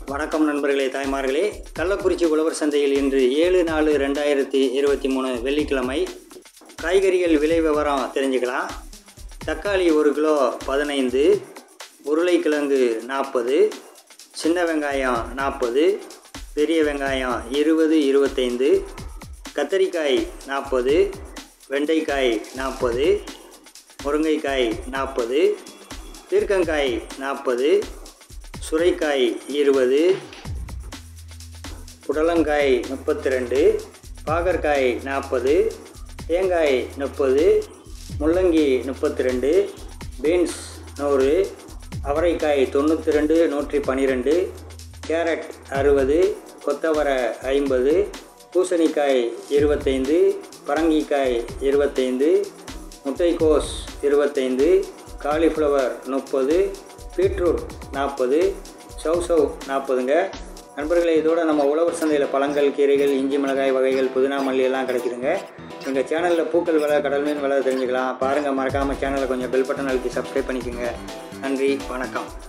வணக்கம் நண்பர்களே தாய்மார்களே கள்ளக்குறிச்சி உழவர் சந்தையில் இன்று ஏழு நாலு ரெண்டாயிரத்தி இருபத்தி மூணு வெள்ளிக்கிழமை காய்கறிகள் விலை விவரம் தெரிஞ்சுக்கலாம் தக்காளி ஒரு கிலோ பதினைந்து உருளைக்கிழங்கு நாற்பது சின்ன வெங்காயம் நாற்பது பெரிய வெங்காயம் இருபது இருபத்தைந்து கத்தரிக்காய் நாற்பது வெண்டைக்காய் நாற்பது முருங்கைக்காய் நாற்பது பீர்க்கங்காய் நாற்பது சுரைக்காய் இருபது புடலங்காய் முப்பத்தி ரெண்டு பாகற்காய் நாற்பது தேங்காய் முப்பது முள்ளங்கி முப்பத்தி ரெண்டு பீன்ஸ் நூறு அவரைக்காய் தொண்ணூற்றி ரெண்டு நூற்றி பன்னிரெண்டு கேரட் அறுபது கொத்தவரை ஐம்பது பூசணிக்காய் இருபத்தைந்து பரங்கிக்காய் இருபத்தைந்து முட்டைக்கோஸ் இருபத்தைந்து காலிஃப்ளவர் முப்பது பீட்ரூட் நாற்பது சவ் சவ் நாற்பதுங்க நண்பர்களே இதோட நம்ம உழவர் சந்தையில் பழங்கள் கீரைகள் இஞ்சி மிளகாய் வகைகள் புதினா மல்லி எல்லாம் கிடைக்குதுங்க எங்கள் சேனலில் பூக்கள் விலை கடல் மீன் விலை தெரிஞ்சுக்கலாம் பாருங்கள் மறக்காமல் சேனலை கொஞ்சம் பெல் பட்டன் அழுத்தி சப்ஸ்கிரைப் பண்ணிக்கோங்க நன்றி வணக்கம்